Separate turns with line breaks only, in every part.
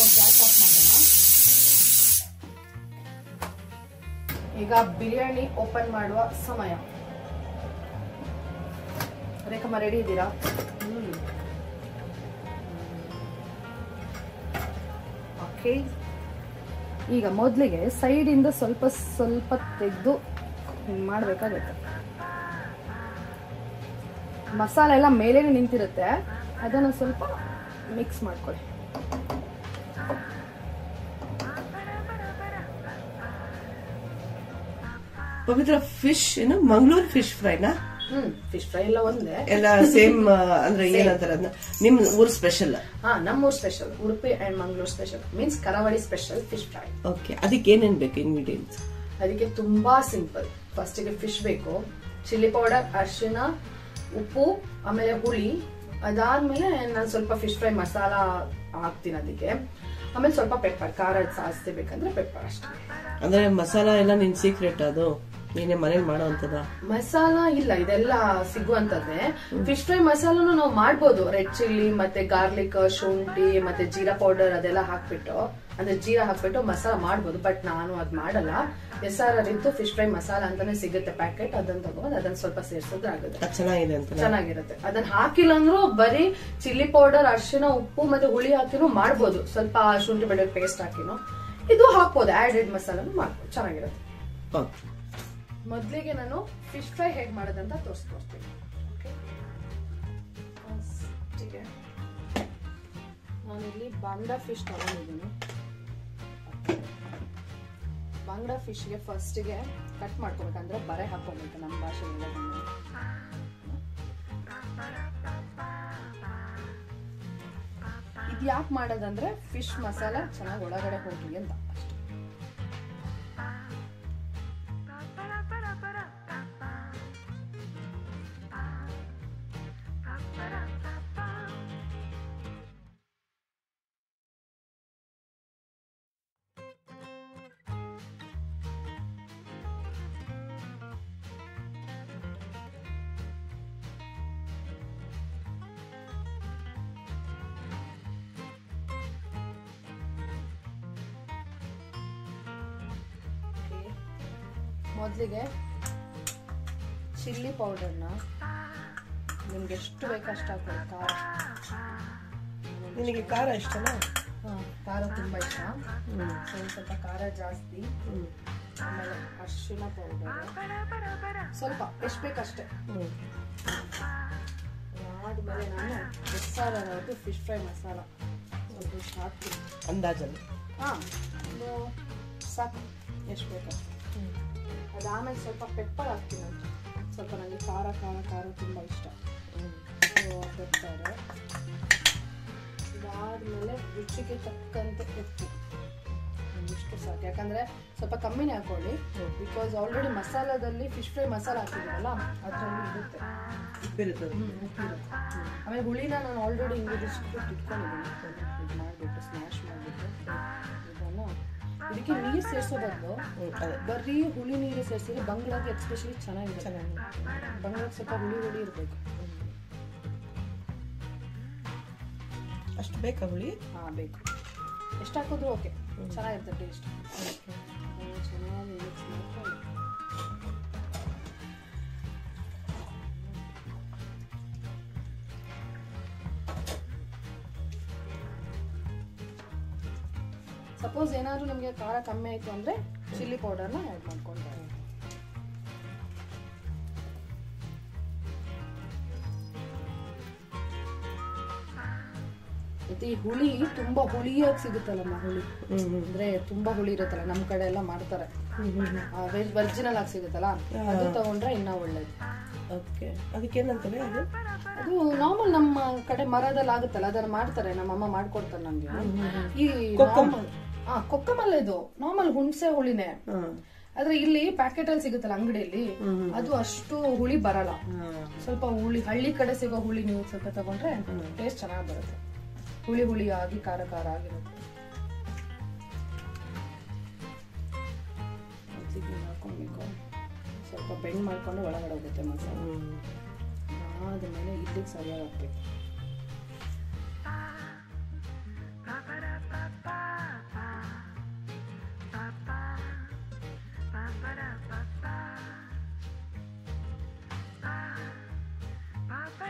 Gas off ಮಾಡೋಣ ಈಗ biryani open ಮಾಡುವ ಸಮಯ ರೇಖಮ್ಮ ರೆಡಿ ಇದ್ದೀರಾ ಓಕೆ ಈಗ ಮೊದಲಿಗೆ ಸೈಡಿಂದ ಸ್ವಲ್ಪ ಸ್ವಲ್ಪ ತೆಗೆದು ಮಾಡಬೇಕಾಗುತ್ತೆ ಮಸಾಲೆ ಎಲ್ಲ ಮೇಲೇನೆ ನಿಂತಿರುತ್ತೆ ಅದನ್ನು ಸ್ವಲ್ಪ ಮಿಕ್ಸ್ ಮಾಡ್ಕೊಳ್ಳಿ
ಪವಿತ್ರ ಫಿಶ್ ಏನು ಮಂಗಳೂರು ಫಿಶ್ ಫ್ರೈನಾ
ಹ್ಮ್ ಫಿಶ್ ಫ್ರೈ ಎಲ್ಲ ಒಂದೇ
ಎಲ್ಲ ಸೇಮ್ ಅಂದ್ರೆ ಏನಂತಾರ ಅದನ್ನ ನಿಮ್ ಊರ್ ಸ್ಪೆಷಲ್
ಹಾ ನಮ್ಮೂರ್ special Udupi and Mangaluru special means Karavali special fish fry
okay ಅದಕ್ಕೆ ಏನೇನ್ ಬೇಕು ಇಂಗ್ರೀಡಿಯೆಂಟ್ಸ್
ಅದಕ್ಕೆ ತುಂಬಾ ಸಿಂಪಲ್ ಫಸ್ಟಿಗೆ ಫಿಶ್ ಬೇಕು ಚಿಲ್ಲಿ ಪೌಡರ್ ಅರಿಶಿನ ಉಪ್ಪು ಆಮೇಲೆ ಹುಳಿ ಅದಾದ್ಮೇಲೆ ನಾನು ಸ್ವಲ್ಪ ಫಿಶ್ ಫ್ರೈ ಮಸಾಲ ಹಾಕ್ತೀನಿ ಅದಕ್ಕೆ ಆಮೇಲೆ ಸ್ವಲ್ಪ ಪೆಪ್ಪರ್ ಖಾರ ಜಾಸ್ತಿ ಬೇಕಂದ್ರೆ ಪೆಪ್ಪರ್ ಅಷ್ಟೇ
ಅಂದ್ರೆ ಮಸಾಲ ಎಲ್ಲ ನಿನ್ ಸೀಕ್ರೆಟ್ ಅದು ನೀನೆ ಮನೇಲಿ ಮಾಡೋ ಅಂತದ
ಮಸಾಲ ಇಲ್ಲ ಇದೆಲ್ಲ ಸಿಗುವಂತದ್ದೇ ಫಿಶ್ ಫ್ರೈ ಮಸಾಲನು ನಾವು ಮಾಡ್ಬೋದು ರೆಡ್ ಚಿಲ್ಲಿ ಮತ್ತೆ ಗಾರ್ಲಿಕ್ ಶುಂಠಿ ಮತ್ತೆ ಜೀರಾ ಪೌಡರ್ ಅದೆಲ್ಲ ಹಾಕ್ಬಿಟ್ಟು ಅಂದ್ರೆ ಜೀರಾ ಹಾಕ್ಬಿಟ್ಟು ಮಸಾಲ ಮಾಡ್ಬೋದು ಬಟ್ ನಾನು ಅದ್ ಮಾಡಲ್ಲ ಎಸ್ ಆರ್ ಆರ್ ಇತ್ತು ಫಿಶ್ ಫ್ರೈ ಮಸಾಲ ಅಂತಾನೆ ಸಿಗುತ್ತೆ ಪ್ಯಾಕೆಟ್ ಅದನ್ನ ತಗೊಂಡು ಅದನ್ನ ಸ್ವಲ್ಪ ಸೇರ್ಸಿದ್ರೆ ಆಗುತ್ತೆ
ಅದ್ ಚೆನ್ನಾಗಿದೆ ಅಂತ
ಚೆನ್ನಾಗಿರುತ್ತೆ ಅದನ್ನ ಹಾಕಿಲ್ಲ ಅಂದ್ರೂ ಬರೀ ಚಿಲ್ಲಿ ಪೌಡರ್ ಅರಿಶಿನ ಉಪ್ಪು ಮತ್ತೆ ಹುಳಿ ಹಾಕಿನೂ ಮಾಡ್ಬೋದು ಸ್ವಲ್ಪ ಶುಂಠಿ ಬೆಳ್ಳುಳ್ಳಿ ಪೇಸ್ಟ್ ಹಾಕಿನೂ ಇದು ಹಾಕ್ಬೋದು ಆಡೆಡ್ ಮಸಾಲನು ಮಾಡ್ಬೋದು ಚೆನ್ನಾಗಿರುತ್ತೆ
ಓಕೆ
ಮೊದಲಿಗೆ ನಾನು ಫಿಶ್ ಫ್ರೈ ಹೇಗೆ ಮಾಡೋದಂತ ತೋರಿಸ್ಕೊಡ್ತೀನಿ Okay? ಫಸ್ಟಿಗೆ ನಾನಿಲ್ಲಿ ಬಾಂಗ್ಡಾ ಫಿಶ್ ತಗೊಂಡಿದ್ದೀನಿ ಬಾಂಗ್ಡಾ ಫಿಶ್ಗೆ ಫಸ್ಟಿಗೆ ಕಟ್ ಮಾಡ್ಕೊಬೇಕಂದ್ರೆ ಬರೆ ಹಾಕೋಬೇಕು ನಮ್ಮ ಭಾಷೆಯಿಂದ ಇದು ಯಾಕೆ ಮಾಡೋದಂದ್ರೆ ಫಿಶ್ ಮಸಾಲ ಚೆನ್ನಾಗಿ ಒಳಗಡೆ ಹೋಗ್ಲಿ ಅಂತ ಅಷ್ಟೇ ಮೊದಲಿಗೆ ಚಿಲ್ಲಿ ಪೌಡರ್ನ ನಿಮ್ಗೆ ಎಷ್ಟು ಬೇಕು ಅಷ್ಟು ಹಾಕೊಳ್ಳಿ ಖಾರ
ನಿನಗೆ ಖಾರ ಇಷ್ಟನಾ
ಹಾ, ಖಾರ ತುಂಬ ಇಷ್ಟ ಸ್ವಲ್ಪ ಸ್ವಲ್ಪ ಖಾರ ಜಾಸ್ತಿ ಆಮೇಲೆ ಅರಿಶಿನ ಪೌಡರ್ ಸ್ವಲ್ಪ ಎಷ್ಟು ಬೇಕಷ್ಟೇ ಆದ್ಮೇಲೆ ನಾನು ಮಸಾಲ ಫಿಶ್ ಫ್ರೈ ಮಸಾಲ ಸ್ವಲ್ಪ ಇಷ್ಟು ಹಾಕ್ತೀನಿ
ಅಂದಾಜಲ್ಲಿ
ಹಾಂ ಒಂದು ಸಾಕು ಎಷ್ಟು ಬೇಕಷ್ಟು ಅದಾದ್ಮೇಲೆ ಸ್ವಲ್ಪ ಪೆಪ್ಪರ್ ಹಾಕ್ತೀನಿ ನಾನು ಸ್ವಲ್ಪ ನನಗೆ ಖಾರ ಖಾರ ಖಾರ ತುಂಬ ಇಷ್ಟ ಪೆಪ್ಪರ್ ಇದಾದ್ಮೇಲೆ ರುಚಿಗೆ ತಕ್ಕಂತೆ ಉಪ್ಪು ಇಷ್ಟು ಸಾಕು ಯಾಕಂದ್ರೆ ಸ್ವಲ್ಪ ಕಮ್ಮಿನೇ ಹಾಕೊಳ್ಳಿ ಬಿಕಾಸ್ ಆಲ್ರೆಡಿ ಮಸಾಲದಲ್ಲಿ ಫಿಶ್ ಫ್ರೈ ಮಸಾಲ ಹಾಕಿದ್ದೀರಲ್ಲ ಅದರಲ್ಲಿ ಇರುತ್ತೆ
ಉಪ್ಪಿರುತ್ತೆ ಅದು.
ಹ್ಮ್, ಉಪ್ಪಿರುತ್ತೆ. ಆಮೇಲೆ ಹುಳಿನ ನಾನು ಆಲ್ರೆಡಿ ಹಿಂಗೆ ರುಚಿಬಿಟ್ಟು ಇಟ್ಕೊಂಡಿದ್ದೀನಿ ಇದು ಮಾಡಿಬಿಟ್ಟು ಸ್ಮ್ಯಾಶ್ ಮಾಡಿಬಿಟ್ಟು ಇದನ್ನು ಇದಕ್ಕೆ ನೀರು ಸೇರಿಸೋ ಬದಲು
ಹ್ಮ್, ಅದೇ
ಬರೀ ಹುಳಿ ನೀರು ಸೇರಿಸಿದ್ರೆ ಬಂಗ್ಲಾಗೆ ಎಕ್ಸ್ಪೆಷಲಿ ಚೆನ್ನಾಗಿದೆ
ಚೆನ್ನಾಗಿ
ಬಂಗ್ಲಾಗೆ ಸ್ವಲ್ಪ ಹುಳಿ ಹುಳಿ ಇರಬೇಕು
ಅಷ್ಟು ಬೇಕಾ ಹುಳಿ
ಹಾಂ ಬೇಕು ಎಷ್ಟು ಹಾಕಿದ್ರು ಓಕೆ ಚೆನ್ನಾಗಿರುತ್ತೆ ಟೇಸ್ಟ್ ಚೆನ್ನಾಗಿ ಮಿಕ್ಸ್ ಮಾಡ್ಕೊಂಡು ಸಪೋಸ್ ಏನಾದರೂ ನಿಮಗೆ ಖಾರ ಕಮ್ಮಿ ಆಯಿತು ಅಂದರೆ ಚಿಲ್ಲಿ ಪೌಡರ್ನ ಆ್ಯಡ್ ಮಾಡ್ಕೊಳ್ತಾರೆ ಮತ್ತೆ ಈ ಹುಳಿ ತುಂಬಾ ಹುಳಿಯಾಗಿ ಸಿಗುತ್ತಲ್ಲಮ್ಮ ಹುಳಿ
ಹ್ಮ್ ಹ್ಮ್
ಅಂದ್ರೆ ತುಂಬಾ ಹುಳಿ ಇರುತ್ತಲ್ಲ ನಮ್ ಕಡೆ ಎಲ್ಲ ಮಾಡ್ತಾರೆ ವೆಜ್ ಒರಿಜಿನಲ್ ಆಗಿ ಸಿಗುತ್ತಲ್ಲ ಅದು ತಗೊಂಡ್ರೆ ಇನ್ನ ಒಳ್ಳೇದು
ಓಕೆ ಅದಕ್ಕೇನಂತಾರೆ ಅದು
ಅದು ನಾರ್ಮಲ್ ನಮ್ಮ ಕಡೆ ಮರದಲ್ಲಿ ಆಗುತ್ತಲ್ಲ ಅದನ್ನ ಮಾಡ್ತಾರೆ ನಮ್ಮ ಅಮ್ಮ ಮಾಡ್ಕೊಡ್ತಾರೆ ನಮ್ಗೆ ಈ normal- ಆ ಕೊಕ್ಕಮಲ್ಲ ಇದು ನಾರ್ಮಲ್ ಹುಣಸೆ ಹುಳಿನೇ
ಹಾಂ
ಆದ್ರೆ ಇಲ್ಲಿ ಪ್ಯಾಕೆಟ್ ಅಲ್ಲಿ ಸಿಗುತ್ತಲ್ಲ ಅಂಗಡಿಯಲ್ಲಿ ಅದು ಅಷ್ಟು ಹುಳಿ ಬರಲ್ಲ ಸ್ವಲ್ಪ ಹುಳಿ ಹಳ್ಳಿ ಕಡೆ ಸಿಗೋ ಹುಳಿ ನೀವು ಸ್ವಲ್ಪ ತಗೊಂಡ್ರೆ ಟೇಸ್ಟ್ ಚೆನ್ನಾಗಿ ಬರುತ್ತೆ ಹುಳಿ ಹುಳಿ ಆಗಿ ಖಾರ ಖಾರ ಆಗಿರುತ್ತೆ ಮಜ್ಜಿಗೆ ಹಾಕೊಬೇಕು ಸ್ವಲ್ಪ ಬೆಂಡ್ ಮಾಡ್ಕೊಂಡು ಒಳಗಡೆ ಹೋಗುತ್ತೆ ಮಸಾಲೆ ಆದ್ಮೇಲೆ ಇಲ್ಲಿಗೆ ಸರಿಯಾಗಿ ಹಾಕ್ಬೇಕು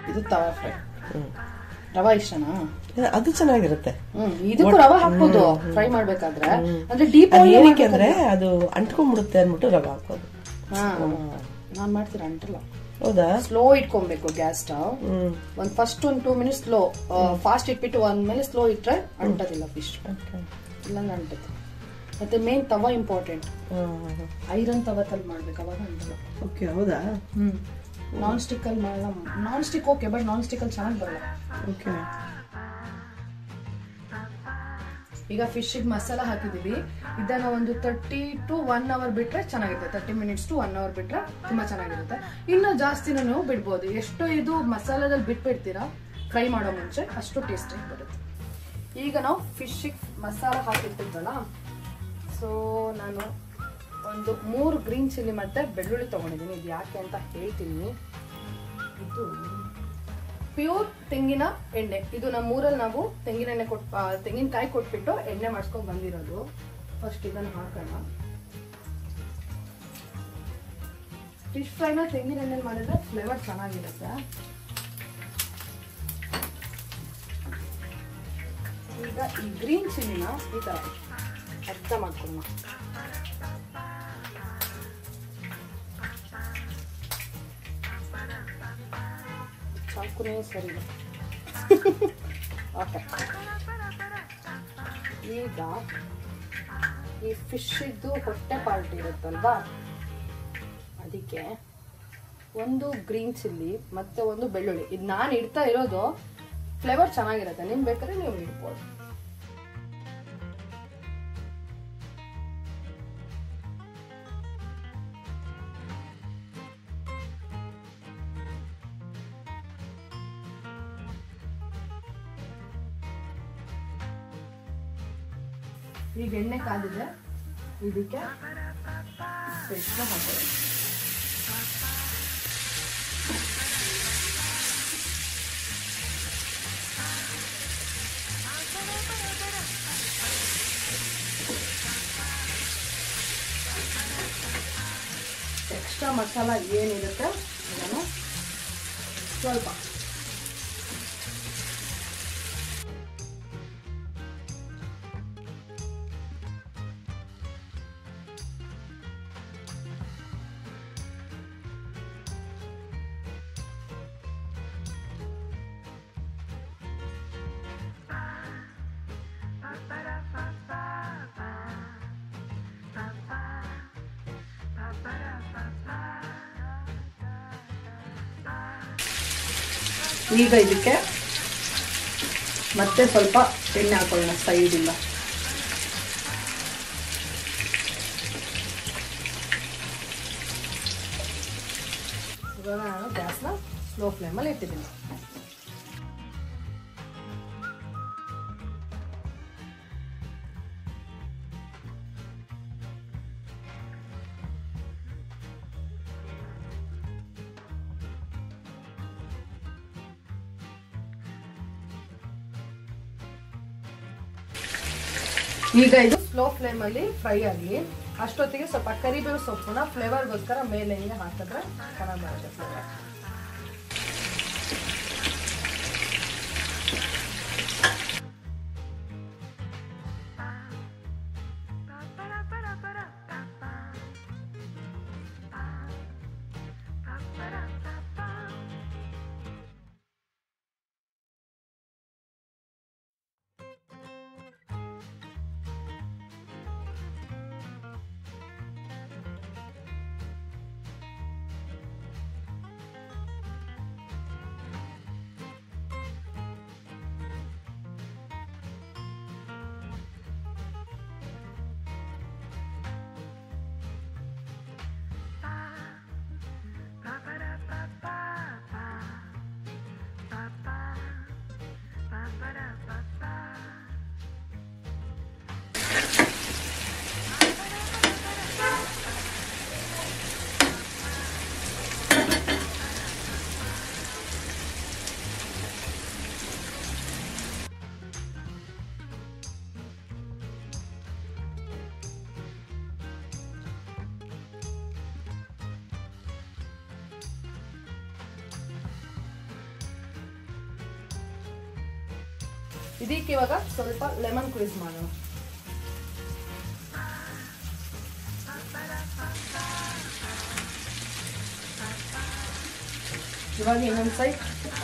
ಇದು ತವಾ ಫ್ರೈ
ಹ್ಮ್
ರವಾ ಇಷ್ಟನಾ
ಇದು- ಅದು ಚೆನ್ನಾಗಿರುತ್ತೆ
ಹ್ಮ್ ಇದಕ್ಕೂ ರವಾ ಹಾಕ್ಬೋದು ಫ್ರೈ ಮಾಡ್ಬೇಕಾದ್ರೆ ಅಂದ್ರೆ ಡೀಪ್
ಅದು ಏನಕ್ಕೆ ಅಂದ್ರೆ ಅದು ಅಂಟ್ಕೊಂಡ್ಬಿಡುತ್ತೆ ಅಂದ್ಬಿಟ್ಟು ರವೆ ಹಾಕೋದು
ಹಾ ನಾನ್ ಮಾಡ್ತೀನಿ ಅಂಟಲ್ಲ
ಹೌದಾ
ಸ್ಲೋ ಇಟ್ಕೊಬೇಕು ಗ್ಯಾಸ್ ಸ್ಟವ್
ಹ್ಮ್
ಒಂದ್ ಫಸ್ಟ್ ಒಂದ್ ಟೂ ಮಿನಿಟ್ಸ್ ಸ್ಲೋ ಫಾಸ್ಟ್ ಇಟ್ಬಿಟ್ಟು ಒಂದ್ಮೇಲೆ ಸ್ಲೋ ಇಟ್ರೆ ಅಂಟದಿಲ್ಲ ಫಿಶ್
ಓಕೆ
ಇಲ್ಲಾಂದ್ರೆ ಅಂಟುತ್ತೆ ಮತ್ತೆ ಮೇನ್ ತವಾ ಇಂಪಾರ್ಟೆಂಟ್ ಐರನ್ ತವತ್ತಲ್ಲಿ ಮಾಡ್ಬೇಕು ಅವಾಗ ಅಂಟಲ್ಲ
ಓಕೆ ಹೌದಾ
ಹ್ಮ್ ನಾನ್ ಸ್ಟಿಕ್ ಅಲ್ಲಿ ಮಾಡಲ್ಲ non stick okay but non stick ಅಲ್ಲಿ ಚೆನ್ನಾಗಿ ಬರಲ್ಲ
ಓಕೆ
ಈಗ ಫಿಶ್ ಮಸಾಲ ಹಾಕಿದೀವಿ ಇದನ್ನ ಒಂದು ತರ್ಟಿ ಟು ಒನ್ ಅವರ್ ಬಿಟ್ರೆ ಚೆನ್ನಾಗಿರುತ್ತೆ thirty minutes to one hour ಬಿಟ್ರೆ ತುಂಬಾ ಚೆನ್ನಾಗಿರುತ್ತೆ ಇನ್ನು ಜಾಸ್ತಿನೂ ನೀವು ಬಿಡ್ಬೋದು ಎಷ್ಟು ಇದು ಮಸಾಲದಲ್ಲಿ ಬಿಟ್ಬಿಡ್ತೀರಾ ಫ್ರೈ ಮಾಡೋ ಮುಂಚೆ ಅಷ್ಟು ಟೇಸ್ಟಿ ಬರುತ್ತೆ ಈಗ ನಾವು ಫಿಶಿಗೆ ಮಸಾಲ ಹಾಕಿಟ್ಟಿದ್ವಲ್ಲ ಸೊ ನಾನು ಒಂದು ಮೂರು ಗ್ರೀನ್ ಚಿಲ್ಲಿ ಮತ್ತೆ ಬೆಳ್ಳುಳ್ಳಿ ತಗೊಂಡಿದ್ದೀನಿ ಇದು ಯಾಕೆ ಅಂತ ಹೇಳ್ತೀನಿ ಇದು ಪ್ಯೂರ್ ತೆಂಗಿನ ಎಣ್ಣೆ ಇದು ನಮ್ಮ ಊರಲ್ಲಿ ನಾವು ತೆಂಗಿನ ಎಣ್ಣೆ ಕೊಟ್ ಆ, ತೆಂಗಿನಕಾಯಿ ಕೊಟ್ಬಿಟ್ಟು ಎಣ್ಣೆ ಮಾಡಿಸ್ಕೊಂಡ್ ಬಂದಿರೋದು ಫಸ್ಟ್ ಇದನ್ನು ಹಾಕೋಣ ಫಿಶ್ ಫ್ರೈನ ತೆಂಗಿನ ಎಣ್ಣೆ ಮಾಡಿದ್ರೆ ಫ್ಲೇವರ್ ಚೆನ್ನಾಗಿರುತ್ತೆ ಈಗ ಈ ಗ್ರೀನ್ ಚಿಲ್ಲಿನ ಈ ತರ ಅರ್ಥ ಮಾಡ್ಕೊಳ್ಳೋಣ ಚಾಕುನೇ ಸರಿ ಇಲ್ಲ ಓಕೆ ಈಗ ಈ ಫಿಶ್ ಇದ್ದು ಹೊಟ್ಟೆ ಪಾರ್ಟ್ ಇರುತ್ತಲ್ವಾ ಅದಕ್ಕೆ ಒಂದು ಗ್ರೀನ್ ಚಿಲ್ಲಿ ಮತ್ತೆ ಒಂದು ಬೆಳ್ಳುಳ್ಳಿ ಇದು ನಾನು ಇಡ್ತಾ ಇರೋದು ಫ್ಲೇವರ್ ಚೆನ್ನಾಗಿರುತ್ತೆ ನಿಮ್ಗೆ ಬೇಕಾದ್ರೆ ನೀವು ಇಡ್ಬೋದು ಈಗ ಎಣ್ಣೆ ಕಾದಿದೆ ಇದಕ್ಕೆ ಫಿಶ್ನ ಹಾಕೋದು ಎಕ್ಸ್ಟ್ರಾ ಮಸಾಲ ಏನಿರುತ್ತೆ ಅದನ್ನು ಸ್ವಲ್ಪ ಈಗ ಇದಕ್ಕೆ ಮತ್ತೆ ಸ್ವಲ್ಪ ಎಣ್ಣೆ ಹಾಕೊಳ್ಳೋಣ ಸೈಡಿಂದ ಇವಾಗ ನಾನು ಗ್ಯಾಸ್ನ ಸ್ಲೋ ಫ್ಲೇಮಲ್ಲಿ ಇಟ್ಟಿದ್ದೀನಿ ಈಗ ಇದು ಸ್ಲೋ ಫ್ಲೇಮ್ ಅಲ್ಲಿ ಫ್ರೈ ಆಗಲಿ ಅಷ್ಟೊತ್ತಿಗೆ ಸ್ವಲ್ಪ ಕರಿಬೇವು ಸೊಪ್ಪನ್ನ ಫ್ಲೇವರ್ಗೋಸ್ಕರ ಮೇಲೆ ಹಿಂಗೆ ಹಾಕಿದ್ರೆ ಚೆನ್ನಾಗಿ ಬರುತ್ತೆ ಫ್ಲೇವರ್ ಇದಕ್ಕೆ ಇವಾಗ ಸ್ವಲ್ಪ ಲೆಮನ್ ಕ್ವಿಸ್ ಮಾಡೋಣ ಇವಾಗ ಇನ್ನೊಂದು ಸೈಡ್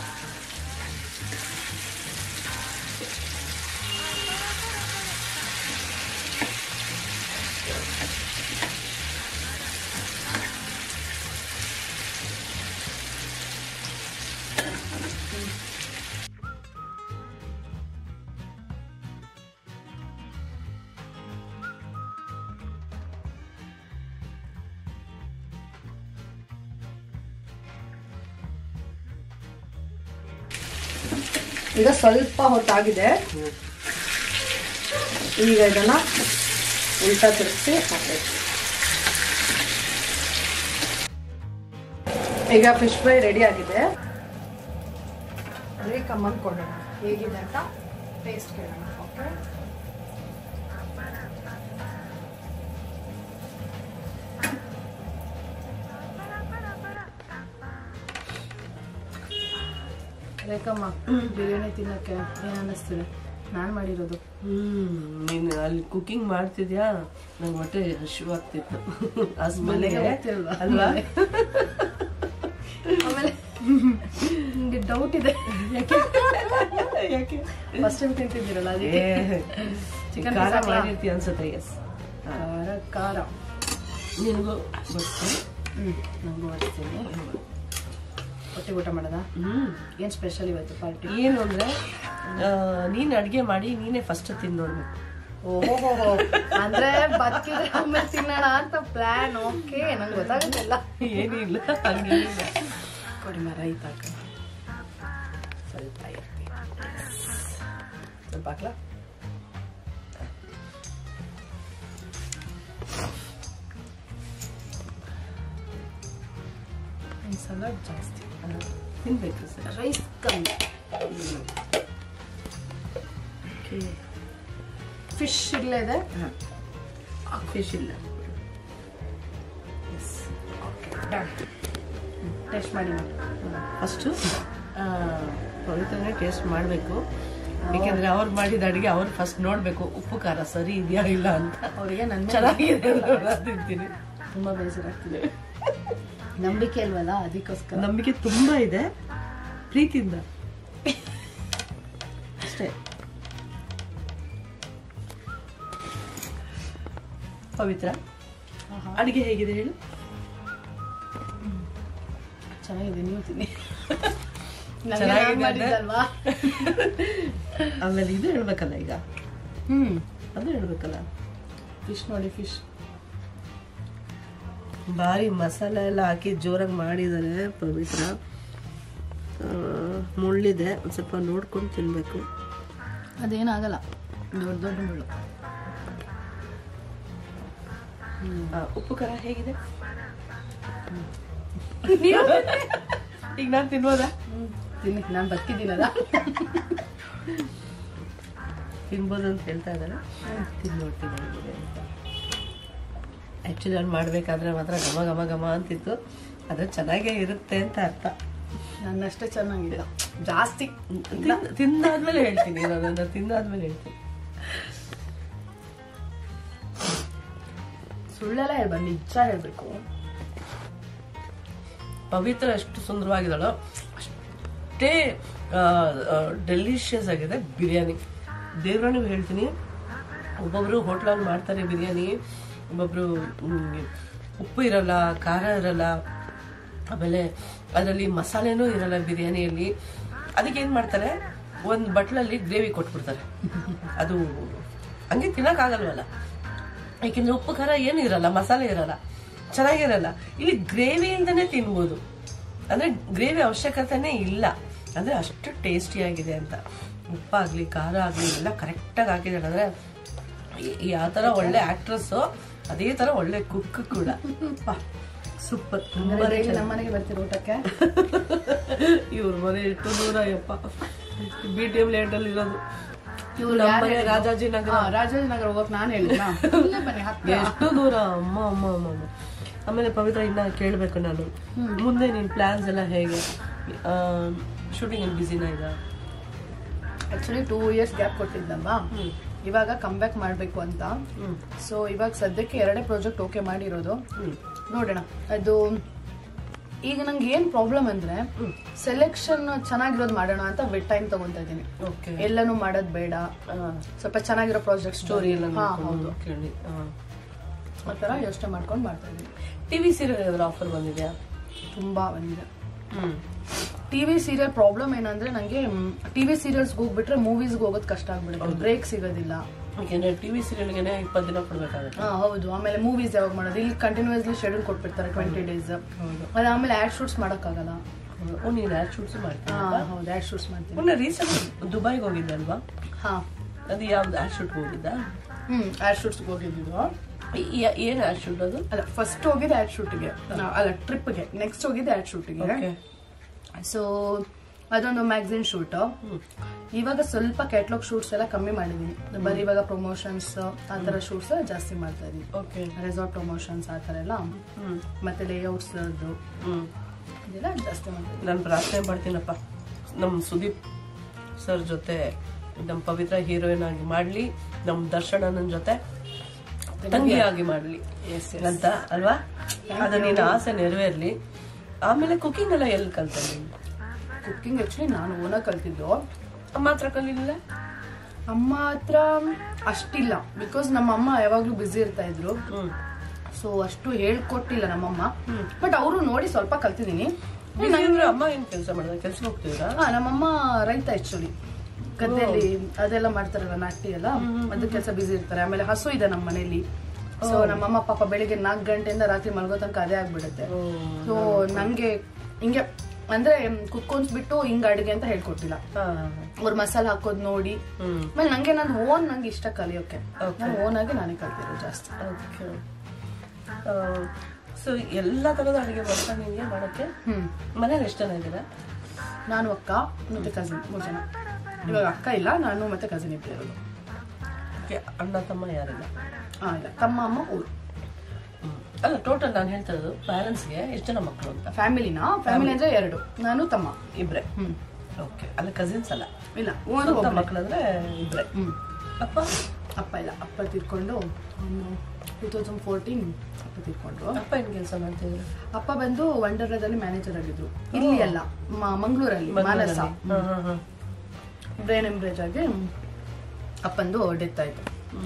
ಈಗ ಸ್ವಲ್ಪ ಹೊತ್ತಾಗಿದೆ ಈಗ ಇದನ್ನ ಉಲ್ಟಾ ತಿರುಗಿಸಿ ಹಾಕಬೇಕು ಈಗ ಫಿಶ್ ಫ್ರೈ ರೆಡಿ ಆಗಿದೆ ರೇಖಮ್ಮನ್ ಕೊಡೋಣ ಹೇಗಿದೆ ಅಂತ ಟೇಸ್ಟ್ ಕೇಳೋಣ ಓಕೆ ರೇಖಮ್ಮ ಬಿರಿಯಾನಿ ತಿನ್ನಕ್ಕೆ ಏನ್ ಅನ್ನಿಸ್ತಿದೆ ನಾನು ಮಾಡಿರೋದು
ಹ್ಮ್ ನೀನು ಅಲ್ಲಿ ಕುಕಿಂಗ್ ಮಾಡ್ತಿದ್ಯಾ ನಂಗೆ ಹೊಟ್ಟೆ ಹಸಿವಾಗ್ತಿತ್ತು ಆ ಸ್ಮೆಲ್ಗೆ
ಗೊತ್ತಿಲ್ವಾ?
ಅಲ್ವಾ
ಆಮೇಲೆ ನಿಮ್ಗೆ ಡೌಟ್ ಇದೆ ಯಾಕೆ
ಯಾಕೆ
ಫಸ್ಟ್ ಟೈಮ್ ತಿಂತಿದ್ದೀರಲ್ಲ ಅದಕ್ಕೆ ಚಿಕನ್
ಖಾರ ಮಾಡಿರ್ತೀಯ ಅನ್ಸುತ್ತೆ ಎಸ್
ಖಾರ ಖಾರ
ನಿನಗೂ ಬರ್ತೀನಿ
ಹ್ಮ್ ನಂಗೂ ಮಾಡ್ತೀನಿ ಹೊಟ್ಟೆ ಊಟ ಮಾಡೋದಾ
ಹ್ಮ್
ಏನ್ ಸ್ಪೆಷಲ್ ಇವತ್ತು ಪಾರ್ಟಿ
ಏನು ಅಂದ್ರೆ ಆ, ನೀನ್ ಅಡ್ಗೆ ಮಾಡಿ ನೀನೇ ಫಸ್ಟ್ ತಿಂದು ನೋಡ್ಬೇಕು
ಓಹೋ ಅಂದ್ರೆ ಬದುಕಿದ್ರೆ ಆಮೇಲೆ ತಿನ್ನೋಣ ಅಂತ ಪ್ಲಾನ್ ಓಕೆ ನಂಗೆ ಗೊತ್ತಾಗುತ್ತಿಲ್ಲ
ಏನಿಲ್ಲ ಹಂಗೇನಿಲ್ಲ
ಕೊಡಿ ಮರ ರೈತ ಸ್ವಲ್ಪ ಇರ್ತಿ ಸ್ವಲ್ಪ ಹಾಕ್ಲಾ ಸಲಾಡ್ ಜಾಸ್ತಿ
ತಿನ್ಬೇಕು ಸರ್
ರೈಸ್ ಕಮ್ಮಿ ಫಿಶ್ ಇಲ್ಲೇ ಇದೆ
ಫಿಶ್ ಇಲ್ಲ
ಟೇಸ್ಟ್ ಮಾಡಿ ಮಾಡಿ
ಫಸ್ಟು ಪವಿತ್ರನೇ ಟೇಸ್ಟ್ ಮಾಡಬೇಕು ಯಾಕೆಂದ್ರೆ ಅವ್ರು ಮಾಡಿದ ಅಡುಗೆ ಅವ್ರು ಫಸ್ಟ್ ನೋಡ್ಬೇಕು ಉಪ್ಪು ಖಾರ ಸರಿ ಇದೆಯಾ ಇಲ್ಲ ಅಂತ
ಅವರಿಗೆ ನನ್ನ
ಚೆನ್ನಾಗಿದೆ ಅಂತ ನಾನು ತಿಂತೀನಿ
ತುಂಬಾ ಬೇಸರ ಆಗ್ತಿದೆ ನಂಬಿಕೆ ಅಲ್ವಲ್ಲ ಅದಕ್ಕೋಸ್ಕರ
ನಂಬಿಕೆ ತುಂಬಾ ಇದೆ ಪ್ರೀತಿಯಿಂದ ಅಷ್ಟೇ ಪವಿತ್ರ ಅಡುಗೆ ಹೇಗಿದೆ ಹೇಳು
ಚೆನ್ನಾಗಿದೆ ನೀವು ತಿನ್ನಿ
ಚೆನ್ನಾಗಿದೆ ಅಂದ್ರೆ-
ಮಾಡಿದ್ದಲ್ವಾ
ಆಮೇಲೆ ಇದು ಹೇಳ್ಬೇಕಲ್ಲ ಈಗ
ಹ್ಮ್
ಅದು ಹೇಳ್ಬೇಕಲ್ಲ
ಫಿಶ್ ನೋಡಿ ಫಿಶ್
ಭಾರಿ ಮಸಾಲೆ ಎಲ್ಲ ಹಾಕಿ ಜೋರಾಗಿ ಮಾಡಿದ್ದಾರೆ ಪವಿತ್ರ ಆ, ಮುಳ್ಳಿದೆ ಒಂದು ಸ್ವಲ್ಪ ನೋಡ್ಕೊಂಡು ತಿನ್ಬೇಕು
ಅದೇನಾಗಲ್ಲ ದೊಡ್ಡ ದೊಡ್ಡ ಮುಳ್ಳು
ಆ, ಉಪ್ಪು ಖಾರ ಹೇಗಿದೆ ಈಗ ನಾನು ತಿನ್ಬೋದಾ
ತಿನ್ನಿ ನಾನು ಬದುಕಿದ್ದೀನಲ್ಲ
ತಿನ್ಬೋದು ಅಂತ ಹೇಳ್ತಾ ಇದ್ದಾರೆ ತಿಂದು ನೋಡ್ತೀನಿ ಹೇಗಿದೆ ಅಂತ ಆ್ಯಕ್ಚುಲಿ ಅವ್ನು ಮಾಡಬೇಕಾದ್ರೆ ಮಾತ್ರ ಘಮ ಘಮ ಘಮ ಅಂತಿತ್ತು ಅದು ಚೆನ್ನಾಗೇ ಇರುತ್ತೆ ಅಂತ ಅರ್ಥ
ನನ್ನಷ್ಟೇ ಚೆನ್ನಾಗಿಲ್ಲ ಜಾಸ್ತಿ
ತಿಂದ್- ತಿಂದಾದ್ಮೇಲೆ ಹೇಳ್ತೀನಿ ನಾನು ಅದನ್ನ ತಿಂದಾದ್ಮೇಲೆ ಹೇಳ್ತೀನಿ
ಸುಳ್ಳೆಲ್ಲ ಹೇಳ್ಬಾರ್ದು ನಿಜ ಹೇಳ್ಬೇಕು
ಪವಿತ್ರ ಎಷ್ಟು ಸುಂದರವಾಗಿದ್ದಾಳೋ ಅಷ್ಟೇ ಡೆಲಿಷಿಯಸ್ ಆಗಿದೆ ಬಿರಿಯಾನಿ ದೇವ್ರನಿಗೆ ಹೇಳ್ತೀನಿ ಒಬ್ಬೊಬ್ರು ಹೋಟ್ಲಲ್ಲಿ ಮಾಡ್ತಾರೆ ಬಿರಿಯಾನಿ ಒಬ್ಬೊಬ್ರು ಮ್, ಉಪ್ಪು ಇರಲ್ಲ ಖಾರ ಇರಲ್ಲ ಆಮೇಲೆ ಅದರಲ್ಲಿ ಮಸಾಲೆನೂ ಇರಲ್ಲ ಬಿರಿಯಾನಿಯಲ್ಲಿ ಅದಕ್ಕೆ ಏನು ಮಾಡ್ತಾರೆ ಒಂದು ಬಟ್ಲಲ್ಲಿ ಗ್ರೇವಿ ಕೊಟ್ಬಿಡ್ತಾರೆ ಅದು ಹಂಗೆ ತಿನ್ನೋಕ್ಕಾಗಲ್ವಲ್ಲ ಯಾಕೆಂದ್ರೆ ಉಪ್ಪು ಖಾರ ಏನು ಇರಲ್ಲ ಮಸಾಲೆ ಇರಲ್ಲ ಚೆನ್ನಾಗಿರಲ್ಲ ಇಲ್ಲಿ ಗ್ರೇವಿ ಇಲ್ದೇ ತಿನ್ಬೋದು ಅಂದ್ರೆ ಗ್ರೇವಿ ಅವಶ್ಯಕತೆನೇ ಇಲ್ಲ ಅಂದ್ರೆ ಅಷ್ಟು ಟೇಸ್ಟಿ ಆಗಿದೆ ಅಂತ ಉಪ್ಪಾಗ್ಲಿ ಖಾರ ಆಗ್ಲಿ ಎಲ್ಲ ಕರೆಕ್ಟಾಗಿ ಹಾಕಿದ್ದಾರೆ ಅಂದ್ರೆ ಈ- ಯಾವ ತರ ಒಳ್ಳೆ ಆಕ್ಟ್ರೆಸ್ ಅದೇ ತರ ಒಳ್ಳೆ ಕುಕ್ ಕೂಡ ಸೂಪರ್ ತುಂಬಾ
ನಮ್ಮ ಮನೆಗೆ ಬರ್ತೀರ ಊಟಕ್ಕೆ
ಇವ್ರ ಮನೆ ಎಷ್ಟು ದೂರ ಯಪ್ಪ ಬಿ ಟಿ ಎಂ ಲೇಟ್ ಅಲ್ಲಿ ಇರೋದು
ಇವ್ರು
ನಮ್ಮ
ಯಾರು
ಮನೆ
ಹೇಳಿದ್ದು?
ರಾಜಾಜಿನಗರ
ಹಾ, ರಾಜಾಜಿನಗರ ಹೋಗಕ್ ನಾನು ಹೇಳಿದ್ನಾ ಇಲ್ಲೇ ಬನ್ನಿ ಹತ್ತಿರ
ಎಷ್ಟು ದೂರ ಅಮ್ಮ ಅಮ್ಮ ಅಮ್ಮ ಅಮ್ಮ ಆಮೇಲೆ ಪವಿತ್ರ ಇನ್ನ ಕೇಳಬೇಕು ನಾನು ಮುಂದೆ ನಿನ್ ಪ್ಲಾನ್ಸ್ ಎಲ್ಲ ಹೇಗೆ ಶೂಟಿಂಗ್ ಏನು ಬಿಸಿನ ಈಗ
ಆಕ್ಚುಲಿ ಟೂ ಇಯರ್ಸ್ ಗ್ಯಾಪ್ ಕೊಟ್ಟಿದ್ದಲ್ವಾ
ಹ್ಮ್
ಇವಾಗ ಕಮ್ ಬ್ಯಾಕ್ ಮಾಡ್ಬೇಕು ಅಂತ
ಹ್ಮ್
ಸೊ ಇವಾಗ ಸದ್ಯಕ್ಕೆ ಎರಡೇ ಪ್ರಾಜೆಕ್ಟ್ ಓಕೆ ಮಾಡಿರೋದು
ಹ್ಮ್
ನೋಡೋಣ ಅದು ಈಗ ನಂಗೆ ಏನ್ ಪ್ರಾಬ್ಲಮ್ ಅಂದ್ರೆ
ಹ್ಮ್.
ಸೆಲೆಕ್ಷನ್ ಚೆನ್ನಾಗಿರೋದು ಮಾಡೋಣ ಅಂತ ವೆಟ್ ಟೈಮ್ ತಗೊಂತಾ ಇದ್ದೀನಿ
ಓಕೆ
ಎಲ್ಲಾನು ಮಾಡೋದ್ ಬೇಡ ಸ್ವಲ್ಪ ಚೆನ್ನಾಗಿರೋ ಪ್ರಾಜೆಕ್ಟ್
ಸ್ಟೋರಿ ಎಲ್ಲ
ಹಾ
ನೋಡ್ಕೊಂಡು
ಹೌದು
ಕೇಳಿ
ಆ ತರ ಯೋಚನೆ ಮಾಡ್ಕೊಂಡು ಮಾಡ್ತಾ ಇದ್ದೀನಿ
ಟಿವಿ ಸೀರಿಯಲ್ ಏನಾದ್ರು ಆಫರ್ ಬಂದಿದ್ಯಾ
ತುಂಬಾ ಬಂದಿದೆ
ಹ್ಮ್
ಟಿವಿ ಸೀರಿಯಲ್ ಪ್ರಾಬ್ಲಮ್ ಏನಂದ್ರೆ ನಂಗೆ ಟಿವಿ ಸೀರಿಯಲ್ಸ್ ಹೋಗ್ಬಿಟ್ರೆ ಮೂವೀಸ್ಗೆ ಹೋಗೋದು ಕಷ್ಟ ಆಗ್ಬಿಡುತ್ತೆ ಬ್ರೇಕ್ ಸಿಗೋದಿಲ್ಲ
ಯಾಕೆಂದ್ರೆ ಟಿವಿ ಸೀರಿಯಲ್ಗೆನೆ ಇಪ್ಪತ್ತು ದಿನ ಕೊಡ್ಬೇಕಾಗುತ್ತೆ
ಹಾ ಹೌದು ಆಮೇಲೆ ಮೂವೀಸ್ ಯಾವಾಗ ಮಾಡೋದು ಇಲ್ಲಿ ಕಂಟಿನ್ಯೂಸ್ಲಿ ಶೆಡ್ಯೂಲ್ ಕೊಟ್ಬಿಡ್ತಾರೆ ಟ್ವೆಂಟಿ ಡೇಸ್
ಹೌದು
ಅದಾದ್ಮೇಲೆ ಆಡ್ ಶೂಟ್ಸ್ ಮಾಡಕ್ಕಾಗಲ್ಲ
ಓ ನೀನು ಆಡ್ ಶೂಟ್ಸ್ ಮಾಡ್ತೀನಿ
ಹಾ ಹೌದು ಆಡ್ ಶೂಟ್ಸ್ ಮಾಡ್ತೀನಿ
ಮೊನ್ನೆ ರೀಸೆಂಟ್ ದುಬೈಗೆ ಹೋಗಿದ್ದೆ ಅಲ್ವಾ
ಹಾ
ಅದು ಯಾವ್ದು ಆಡ್ ಶೂಟ್ ಹೋಗಿದ್ದ
ಹ್ಮ್ ಆಡ್ ಶೂಟ್ಸ್ ಹೋಗಿದ್ದಿದ್ದು
ಏನ್ ಆಡ್ ಶೂಟ್ ಅದು
ಅಲ್ಲ ಫಸ್ಟ್ ಹೋಗಿದ್ದೆ ಆಡ್ ಶೂಟ್ಗೆ ಅಲ್ಲ ಟ್ರಿಪ್ಗೆ ನೆಕ್ಸ್ಟ್ ಹೋಗಿದ್ದೆ ಆಡ್ ಶೂಟ್ಗೆ
ಓಕೆ
ಸೊ ಅದೊಂದು ಮ್ಯಾಗ್ಝಿನ್ ಶೂಟ್ ಇವಾಗ ಸ್ವಲ್ಪ ಕ್ಯಾಟ್ಲಾಗ್ ಶೂಟ್ಸ್ ಎಲ್ಲ ಕಮ್ಮಿ ಮಾಡಿದೀನಿ ಬರೀ ಇವಾಗ ಪ್ರಮೋಷನ್ಸ್ ಆ ತರ ಶೂಟ್ಸ್ ಜಾಸ್ತಿ ಮಾಡ್ತಾ ಇದೀನಿ
ಓಕೆ
ರೆಸಾರ್ಟ್ ಪ್ರಮೋಷನ್ಸ್ ಆ ತರ ಎಲ್ಲ
ಹ್ಮ್
ಮತ್ತೆ ಲೇಔಟ್ಸ್ ಅದು
ಹ್ಮ್
ಇದೆಲ್ಲ ಜಾಸ್ತಿ ಮಾಡ್ತಾ ಇದೀನಿ
ನಾನು ಪ್ರಾರ್ಥನೆ ಮಾಡ್ತೀನಪ್ಪ ನಮ್ಮ ಸುದೀಪ್ ಸರ್ ಜೊತೆ ನಮ್ಮ ಪವಿತ್ರ ಹೀರೋಯಿನ್ ಆಗಿ ಮಾಡ್ಲಿ ನಮ್ಮ ದರ್ಶನನ ಜೊತೆ ತಂಗಿಯಾಗಿ ಮಾಡ್ಲಿ
ಎಸ್
ಅಂತ ಅಲ್ವಾ ಅದು ನಿನ್ನ ಆಸೆ ನೆರವೇರ್ಲಿ ಆಮೇಲೆ ಕುಕಿಂಗ್ ಎಲ್ಲ ಎಲ್ಲಿ ಕಲ್ತ ನೀನು
ಕುಕ್ಕಿಂಗ್ ಆಕ್ಚುಲಿ ನಾನು ಓನಾಗಿ ಕಲ್ತಿದ್ದು
ಅಮ್ಮ ಹತ್ರ ಕಲಿಲಿಲ್ಲ
ಅಮ್ಮ ಹತ್ರ ಅಷ್ಟಿಲ್ಲ ಬಿಕಾಸ್ ನಮ್ಮ ಅಮ್ಮ ಯಾವಾಗ್ಲೂ ಬ್ಯುಸಿ ಇರ್ತಾ ಇದ್ರು
ಹ್ಮ್
ಸೊ ಅಷ್ಟು ಹೇಳ್ಕೊಟ್ಟಿಲ್ಲ ನಮ್ಮಮ್ಮ ಬಟ್ ಅವರು ನೋಡಿ ಸ್ವಲ್ಪ ಕಲ್ತಿದ್ದೀನಿ
busy ಅಂದ್ರೆ ಅಮ್ಮ ಏನ್ ಕೆಲಸ ಮಾಡಿದ ಕೆಲ್ಸ ಹೋಗ್ತಿದ್ರಾ
ಹಾ ನಮ್ಮಮ್ಮ ರೈತ ಆಕ್ಚುಲಿ ಗದ್ದೆಯಲ್ಲಿ ಅದೆಲ್ಲ ಮಾಡ್ತಾರಲ್ಲ ನಾಟಿ ಎಲ್ಲ ಅದ್ರ ಕೆಲಸ ಬಿಸಿ ಇರ್ತಾರೆ ಆಮೇಲೆ ಹಸು ಇದೆ ನಮ್ಮ ಮನೇಲಿ ಸೊ ನಮ್ಮಮ್ಮ ಪಾಪ ಬೆಳಿಗ್ಗೆ ನಾಲ್ಕು ಗಂಟೆಯಿಂದ ರಾತ್ರಿ ಮಲ್ಗೋ ತನಕ ಅದೇ ಆಗ್ಬಿಡುತ್ತೆ ಸೊ ನಂಗೆ ಹಿಂಗೆ ಅಂದ್ರೆ ಕುಕ್ಕೊಂಡ್ಬಿಟ್ಟು ಹಿಂಗ್ ಅಡುಗೆ ಅಂತ ಹೇಳ್ಕೊಟ್ಟಿಲ್ಲ
ಹಾ
ಅವ್ರ ಮಸಾಲ ಹಾಕೋದ್ ನೋಡಿ
ಹ್ಮ್
ಆಮೇಲೆ ನಂಗೆ ನಂದು ಓನ್ ನಂಗೆ ಇಷ್ಟ ಕಲಿಯೋಕೆ ನಾನು ಓನ್ ಆಗಿ ನಾನೇ ಕಲ್ತಿರೋ ಜಾಸ್ತಿ
ಓಕೆ ಸೊ ಎಲ್ಲ ತರದ ಅಡಿಗೆ ಬರ್ತಾ ನಿನ್ಗೆ ಮಾಡಕ್ಕೆ
ಹ್ಮ್
ಮನೇಲಿ ಎಷ್ಟು ಜನ ಇದ್ದೀರಾ
ನಾನು ಅಕ್ಕ ಮತ್ತೆ ಕಸಿನ್ ಮೂರು ಜನ ಇವಾಗ ಅಕ್ಕ ಇಲ್ಲ ನಾನು ಮತ್ತೆ ಕಸಿನ್ ಇಬ್ಬರು ಇರೋದು
ಓಕೆ ಅಣ್ಣ ತಮ್ಮ ಯಾರಿಲ್ಲ
ಹಾ ಇಲ್ಲ ತಮ್ಮ ಅಮ್ಮ ಊರು
ಹ್ಮ್. ಅಲ್ಲ ಟೋಟಲ್ ನಾನು ಹೇಳ್ತಾ ಇರೋದು ಪ್ಯಾರೆಂಟ್ಸ್ಗೆ ಎಷ್ಟು ಜನ ಮಕ್ಕಳು ಅಂತ
ಫ್ಯಾಮಿಲಿನ ಫ್ಯಾಮಿಲಿ ಅಂದ್ರೆ ಎರಡು ನಾನು ತಮ್ಮ
ಇಬ್ರೆ
ಹ್ಮ್
ಓಕೆ ಅಲ್ಲ ಕಸಿನ್ಸ್ ಅಲ್ಲ
ಇಲ್ಲ
ಸ್ವಂತ
ಒಬ್ಳೆ.
ಮಕ್ಕಳಂದ್ರೆ ಇಬ್ರೆ
ಹ್ಮ್
ಅಪ್ಪ
ಅಪ್ಪ ಇಲ್ಲ ಅಪ್ಪ ತೀರ್ಕೊಂಡು ಟೂ ತೌಸಂಡ್ ಫೋರ್ಟೀನ್ ಅಪ್ಪ ತೀರ್ಕೊಂಡ್ರು
ಅಪ್ಪ ಏನ್ ಕೆಲಸ ಮಾಡ್ತಿದ್ರು
ಅಪ್ಪ ಬಂದು ವಂಡರ್ಲಾದಲ್ಲಿ ಮ್ಯಾನೇಜರ್ ಆಗಿದ್ರು ಇಲ್ಲಿ ಅಲ್ಲ ಮ- ಮಂಗಳೂರಲ್ಲಿ ಮಾನಸ ಬ್ರೈನ್ ಎಂಬ್ರೇಜ್ ಆಗಿ ಅಪ್ಪಂದು ಡೆತ್ ಆಯ್ತು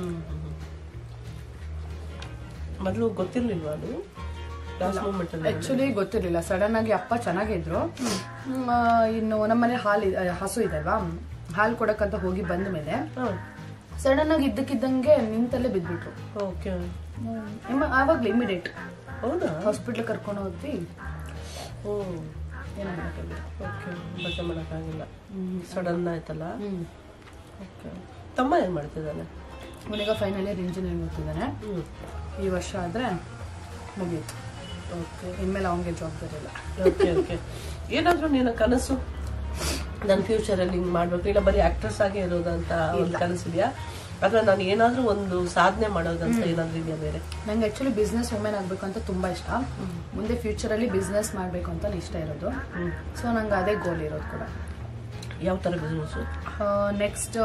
ಮೊದಲು ಗೊತ್ತಿರ್ಲಿಲ್ವಾ ಅದು ಲಾಸ್ಟ್ ಮೂಮೆಂಟ್ ಅಲ್ಲಿ
ಆಕ್ಚುಲಿ ಗೊತ್ತಿರ್ಲಿಲ್ಲ ಸಡನ್ ಆಗಿ ಅಪ್ಪ ಚೆನ್ನಾಗಿದ್ರು ಹ್ಮ್, ಆ, ಇನ್ನು ನಮ್ಮನೆ ಹಾಲು ಇ- ಆ, ಹಸು ಇದಲ್ವಾ ಹಾಲು ಕೊಡಕ್ಕಂತ ಹೋಗಿ ಬಂದ ಮೇಲೆ ಸಡನ್ ಆಗಿ ಇದ್ದಕ್ಕಿದ್ದಂಗೆ ನಿಂತಲ್ಲೇ ಬಿದ್ಬಿಟ್ರು
ಓಕೆ
ಇಮ್ಮ ಆವಾಗ್ಲೇ ಇಮಿಡಿಯೇಟ್
ಹೌದಾ
ಹಾಸ್ಪಿಟ್ಲ್ ಕರ್ಕೊಂಡು ಹೋದ್ವಿ
ಓ
ಏನೋ ಮಾಡಕ್ಕಾಗಿಲ್ಲ.
ಓಕೆ ಬಟ್ಟೆ ಮಾಡೋಕ್ಕಾಗಿಲ್ಲ ಸಡನ್ ಆಯ್ತಲ್ಲ
ಹ್ಮ್
ಓಕೆ ತಮ್ಮ ಏನ್ ಮಾಡ್ತಿದ್ದಾನೆ
ಅವನೀಗ ಫೈನಲ್ ಇಯರ್ ಇಂಜಿನಿಯರಿಂಗ್ ಓದ್ತಿದ್ದಾನೆ
ಹ್ಮ್
ಈ ವರ್ಷ ಆದ್ರೆ ಮುಗೀತು
ಓಕೆ
ಇನ್ಮೇಲೆ ಅವನಿಗೆ ಜವಾಬ್ದಾರಿ ಇಲ್ಲ
ಓಕೆ ಓಕೆ ಏನಾದ್ರೂ ನಿನ್ನ ಕನಸು ನನ್ನ ಫ್ಯೂಚರಲ್ಲಿ ಹಿಂಗ್ ಮಾಡ್ಬೇಕು ಇಲ್ಲ ಬರೀ ಆಕ್ಟ್ರೆಸ್ ಆಗೇ ಇರೋದಂತ ಒಂದು ಕನಸಿದ್ಯಾ ಅಥವಾ ನಾನು ಏನಾದ್ರೂ ಒಂದು ಸಾಧನೆ ಮಾಡೋದಂತ ಏನಾದ್ರೂ ಇದೆಯಾ ಬೇರೆ
ನಂಗೆ ಆಕ್ಚುಲಿ ಬಿಸ್ನೆಸ್ ವುಮೆನ್ ಆಗ್ಬೇಕು ಅಂತ ತುಂಬಾ ಇಷ್ಟ ಮುಂದೆ ಫ್ಯೂಚರ್ ಅಲ್ಲಿ ಬಿಸ್ನೆಸ್ ಮಾಡ್ಬೇಕು ಅಂತ ಇಷ್ಟ ಇರೋದು ಸೊ ನಂಗೆ ಅದೇ ಗೋಲ್ ಇರೋದು ಕೂಡ
ಯಾವ ತರ ಬಿಸ್ನೆಸ್
ನೆಕ್ಸ್ಟ್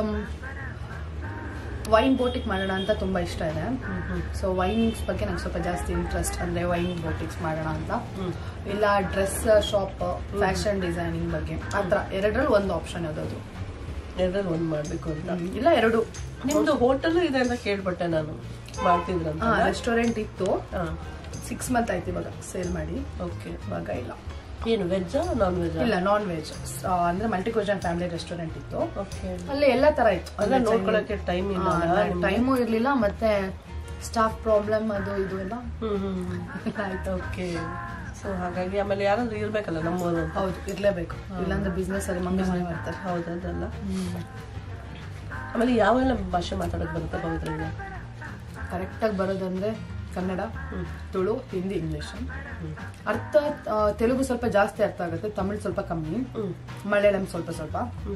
ವೈನ್ ಬೋಟಿಕ್ ಮಾಡೋಣ ಅಂತ ತುಂಬಾ ಇಷ್ಟ ಇದೆ ಸೊ ವೈನ್ಸ್ ಬಗ್ಗೆ ನಂಗೆ ಸ್ವಲ್ಪ ಜಾಸ್ತಿ ಇಂಟ್ರೆಸ್ಟ್ ಅಂದ್ರೆ ವೈನ್ ಬೋಟಿಕ್ಸ್ ಮಾಡೋಣ ಅಂತ ಇಲ್ಲ ಡ್ರೆಸ್ ಶಾಪ್ ಫ್ಯಾಷನ್ ಡಿಸೈನಿಂಗ್ ಬಗ್ಗೆ ಆ ಥರ ಎರಡರಲ್ಲಿ ಒಂದು ಆಪ್ಷನ್ ಯಾವ್ದು
ಎರಡರಲ್ಲಿ ಒಂದ್ ಮಾಡ್ಬೇಕು ಅಂತ
ಇಲ್ಲ ಎರಡು
ನಿಮ್ದು ಹೋಟೆಲ್ ಇದೆ ಅಂತ ಕೇಳ್ಪಟ್ಟೆ ನಾನು ಮಾಡ್ತಿದ್ರಂತ
ರೆಸ್ಟೋರೆಂಟ್ ಇತ್ತು
ಹಾ
ಸಿಕ್ಸ್ ಮಂತ್ ಆಯ್ತು ಇವಾಗ ಸೇಲ್ ಮಾಡಿ
ಓಕೆ
ಇವಾಗ ಇಲ್ಲ
ಏನು ವೆಜ್ಜಾ ನಾನ್ ವೆಜ್ಜಾ
ಇಲ್ಲ ನಾನ್ ವೆಜ್ ಅಂದ್ರೆ ಮಲ್ಟಿ ಕ್ವಶನ್ ಫ್ಯಾಮಿಲಿ ರೆಸ್ಟೋರೆಂಟ್ ಇತ್ತು
ಓಕೆ
ಅಲ್ಲಿ ಎಲ್ಲ ತರ ಇತ್ತು
ಅಲ್ಲ ನೋಡ್ಕೊಳಕ್ಕೆ ಟೈಮ್ ಇಲ್ಲ
ಟೈಮು ಇರ್ಲಿಲ್ಲ ಮತ್ತೆ ಸ್ಟಾಫ್ ಪ್ರಾಬ್ಲಮ್ ಅದು ಇದು ಎಲ್ಲ
ಹ್ಮ್ ಹ್ಮ್
ಎಲ್ಲ ಆಯ್ತು
ಓಕೆ ಸೊ ಹಾಗಾಗಿ ಆಮೇಲೆ ಯಾರಾದ್ರೂ ಇರ್ಬೇಕಲ್ಲ ನಮ್ಮೂರು ಅಂತ
ಹೌದು ಇರ್ಲೇಬೇಕು ಇಲ್ಲಾಂದ್ರೆ ಬಿಸ್ನೆಸ್ ಅಲ್ಲಿ ಮಂಗ ಮನೆ ಮಾಡ್ತಾರೆ
ಹೌದಲ್ಲ ಆಮೇಲೆ ಯಾವೆಲ್ಲ ಭಾಷೆ ಮಾತಾಡಕ್ ಬರುತ್ತೆ ಪವಿತ್ರಿಗೆ
ಕರೆಕ್ಟ್ ಆಗಿ ಬರೋದಂದ್ರೆ ಕನ್ನಡ
ಹ್ಮ್.
ತುಳು ಹಿಂದಿ ಇಂಗ್ಲಿಷ್ ಅರ್ಥ ಆ, ತೆಲುಗು ಸ್ವಲ್ಪ ಜಾಸ್ತಿ ಅರ್ಥ ಆಗುತ್ತೆ ತಮಿಳ್ ಸ್ವಲ್ಪ ಕಮ್ಮಿ
ಹ್ಮ್
ಮಲಯಾಳಂ ಸ್ವಲ್ಪ ಸ್ವಲ್ಪ
ಹ್ಮ್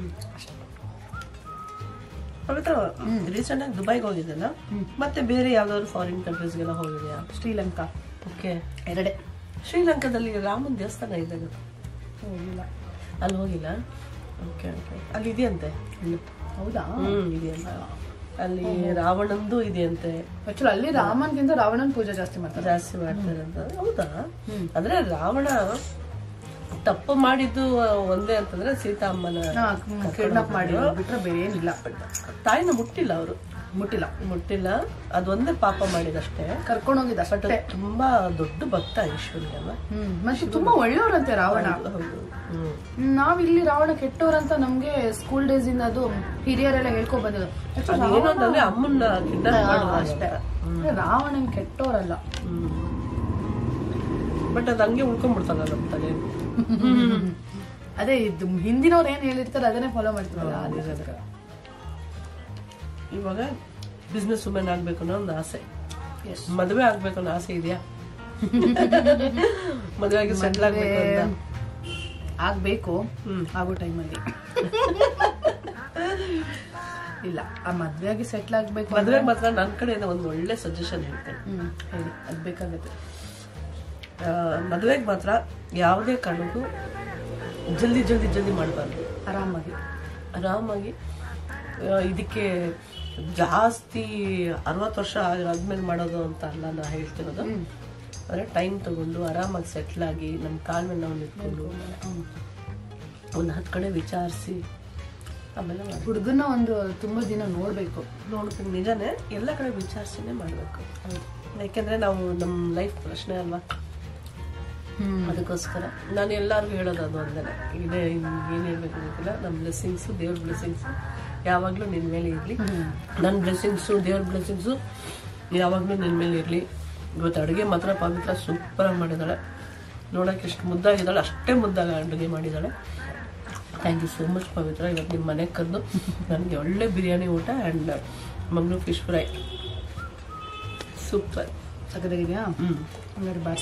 ಪವಿತ್ರ ರೀಸೆಂಟ್ ಆಗಿ ದುಬೈಗೆ ಹೋಗಿದ್ದಲ್ಲ ಮತ್ತೆ ಬೇರೆ ಯಾವ್ದಾದ್ರು ಫಾರಿನ್ ಕಂಟ್ರೀಸ್ಗೆಲ್ಲ ಹೋಗಿದ್ಯಾ
ಶ್ರೀಲಂಕಾ
ಓಕೆ
ಎರಡೇ
ಶ್ರೀಲಂಕಾದಲ್ಲಿ ರಾಮನ್ ದೇವಸ್ಥಾನ ಇದೆ
ಹೋಗಿಲ್ಲ
ಅಲ್ಲಿ ಹೋಗಿಲ್ಲ ಓಕೆ ಓಕೆ ಅಲ್ಲಿ ಇದೆಯಂತೆ
ಇಲ್ಲ ಹೌದಾ
ಹ್ಮ್ ಇದೆಯಂತೆ ಅಲ್ಲಿ ರಾವಣಂದು ಇದೆಯಂತೆ
ಆಕ್ಚುಲಿ ಅಲ್ಲಿ ರಾಮನ್ಗಿಂತ ರಾವಣನ್ ಪೂಜೆ ಜಾಸ್ತಿ ಮಾಡ್ತಾರೆ
ಜಾಸ್ತಿ ಮಾಡ್ತಾರೆ ಅಂತ ಹೌದಾ ಅಂದ್ರೆ ರಾವಣ ತಪ್ಪು ಮಾಡಿದ್ದು ಒಂದೇ ಅಂತಂದ್ರೆ ಸೀತಾ ಅಮ್ಮನ
ಕಿಡ್ನಾಪ್ ಮಾಡಿ ಬಿಟ್ರೆ ಬೇರೆ ಏನಿಲ್ಲ
ತಾಯಿನ ಮುಟ್ಟಿಲ್ಲ ಅವರು
ಮುಟ್ಟಿಲ್ಲ
ಮುಟ್ಟಿಲ್ಲ ಅದೊಂದೇ ಪಾಪ ಮಾಡಿದಷ್ಟೇ
ಕರ್ಕೊಂಡೋಗಿದ್ದ
ಬಟ್ ತುಂಬಾ ದೊಡ್ಡ ಭಕ್ತ ಈಶ್ವರಿ ಅಲ್ಲ
ಹ್ಮ್ ಮತ್ತೆ ತುಂಬಾ ಒಳ್ಳೆಯವ್ರಂತೆ ರಾವಣ
ಹೌದು ಹ್ಮ್
ಹ್ಮ್, ನಾವಿಲ್ಲಿ ರಾವಣ ಕೆಟ್ಟವ್ರಂತ ನಮ್ಗೆ ಸ್ಕೂಲ್ ಡೇಸ್ ಇಂದ ಅದು ಹಿರಿಯರೆಲ್ಲ ಹೇಳ್ಕೊಂಡ್ ಬಂದಿದ್ರು Actually,
ಅದೇನು ಅಂತಂದ್ರೆ ಅಮ್ಮನ್ನ ಕಿಡ್ನಾಪ್ ಮಾಡೋದು
ಅಷ್ಟೇ
ಅಷ್ಟೇ
ರಾವಣನ್ ಕೆಟ್ಟವರಲ್ಲ
ಬಟ್ ಅದು ಹಂಗೆ ಉಳ್ಕೊಂಡ್ಬಿಡ್ತಾನ ನಮ್ಮ ತಲೆ
ಅದೇ ಇದು ಹಿಂದಿನವ್ರು ಏನ್ ಹೇಳಿರ್ತಾರೆ ಅದನ್ನೇ ಫಾಲೋ ಮಾಡ್ತಾರಲ್ಲ ಅದಕ್ಕೋಸ್ಕರ
ಇವಾಗ ಬಿಸ್ನೆಸ್ ವುಮೆನ್ ಆಗ್ಬೇಕು ಅನ್ನೋ ಒಂದು ಆಸೆ
Yes.
ಮದುವೆ ಆಗ್ಬೇಕು ಅನ್ನೋ ಆಸೆ ಇದೆಯಾ ಮದುವೆ ಆಗಿ ಸೆಟ್ಲ್ ಆಗ್ಬೇಕು ಅಂತ
ಆಗ್ಬೇಕು
ಹ್ಮ್.
ಆಗೋ ಟೈಮಲ್ಲಿ ಇಲ್ಲ ಆ ಮದ್ವೆಯಾಗಿ ಸೆಟ್ಲ್ ಆಗ್ಬೇಕು ಅಂದ್ರೆ-
ಮದುವೆಗೆ ಮಾತ್ರ ನನ್ನ ಕಡೆಯಿಂದ ಒಂದು ಒಳ್ಳೆ ಸಜೆಷನ್ ಹೇಳ್ತೇನೆ
ಹ್ಮ್ ಹೇಳಿ ಅದ್ ಬೇಕಾಗತ್ತೆ
ಆ, ಮದುವೆಗೆ ಮಾತ್ರ ಯಾವುದೇ ಕಾರಣಕ್ಕೂ ಜಲ್ದಿ ಜಲ್ದಿ ಜಲ್ದಿ ಮಾಡಬಾರ್ದು
ಆರಾಮಾಗಿ
ಆರಾಮಾಗಿ ಆ, ಇದಕ್ಕೆ ಜಾಸ್ತಿ ಅರವತ್ತು ವರ್ಷ ಆದ್ಮೇಲೆ ಮಾಡೋದು ಅಂತ ಅಲ್ಲ ನಾ ಹೇಳ್ತಿರೋದು ಅಂದ್ರೆ ಟೈಮ್ ತಗೊಂಡು ಆರಾಮಾಗಿ ಸೆಟ್ಲ್ ಆಗಿ ನಮ್ಮ ಕಾಲ್ ಮೇಲೆ ನಾವು ನಿಂತ್ಕೊಂಡು ಒಂದು ಹತ್ತು ಕಡೆ ವಿಚಾರಿಸಿ ಆಮೇಲೆ ಮಾಡಿ
ಹುಡುಗನ ಒಂದು ತುಂಬಾ ದಿನ ನೋಡ್ಬೇಕು
ನೋಡ್ತೀನಿ ನಿಜಾನೇ ಎಲ್ಲ ಕಡೆ ವಿಚಾರಿಸಿನೇ ಮಾಡಬೇಕು ಯಾಕೆಂದ್ರೆ ನಾವು ನಮ್ಮ ಲೈಫ್ ಪ್ರಶ್ನೆ ಅಲ್ವಾ ಅದಕ್ಕೋಸ್ಕರ ನಾನು ಎಲ್ಲರಿಗೂ ಹೇಳೋದು ಅದು ಒಂದೇ ಇದೇ ಏನು ಹೇಳ್ಬೇಕು ಗೊತ್ತಿಲ್ಲ ನಮ್ಮ ಬ್ಲೆಸ್ಸಿಂಗ್ಸು ದೇವ್ರ ಬ್ಲೆಸ್ಸಿಂಗ್ಸು ಯಾವಾಗಲೂ ನಿನ್ನ ಮೇಲೆ ಇರಲಿ ನನ್ನ ಬ್ಲೆಸ್ಸಿಂಗ್ಸು ದೇವ್ರ ಬ್ಲೆಸ್ಸಿಂಗ್ಸು ಯಾವಾಗಲೂ ನಿನ್ನ ಮೇಲೆ ಇರಲಿ ಇವತ್ತು ಅಡುಗೆ ಮಾತ್ರ ಪವಿತ್ರ ಸೂಪರಾಗಿ ಮಾಡಿದ್ದಾಳೆ ನೋಡೋಕೆ ಎಷ್ಟು ಮುದ್ದಾಗಿದ್ದಾಳೆ ಅಷ್ಟೇ ಮುದ್ದಾಗ ಅಡುಗೆ ಮಾಡಿದ್ದಾಳೆ thank you so much Pavithra ಇವತ್ತು ನಿಮ್ಮ ಮನೆಗೆ ಕರೆದು ನನಗೆ ಒಳ್ಳೆ ಬಿರಿಯಾನಿ ಊಟ and Mangaluru fish fry super
ಸಗದಾಗಿದ್ಯಾ
ಹ್ಞೂ
ಹಂಗಾರೆ ಬಾಯ್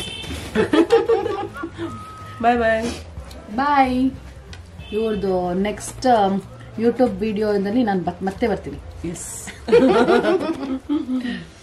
ಬಾಯ್ ಬಾಯ್
ಬಾಯ್ ಇವ್ರದ್ದು ನೆಕ್ಸ್ಟ್ ಯೂಟ್ಯೂಬ್ ವಿಡಿಯೋದಲ್ಲಿ ನಾನು ಮತ್ತೆ ಬರ್ತೀನಿ
ಎಸ್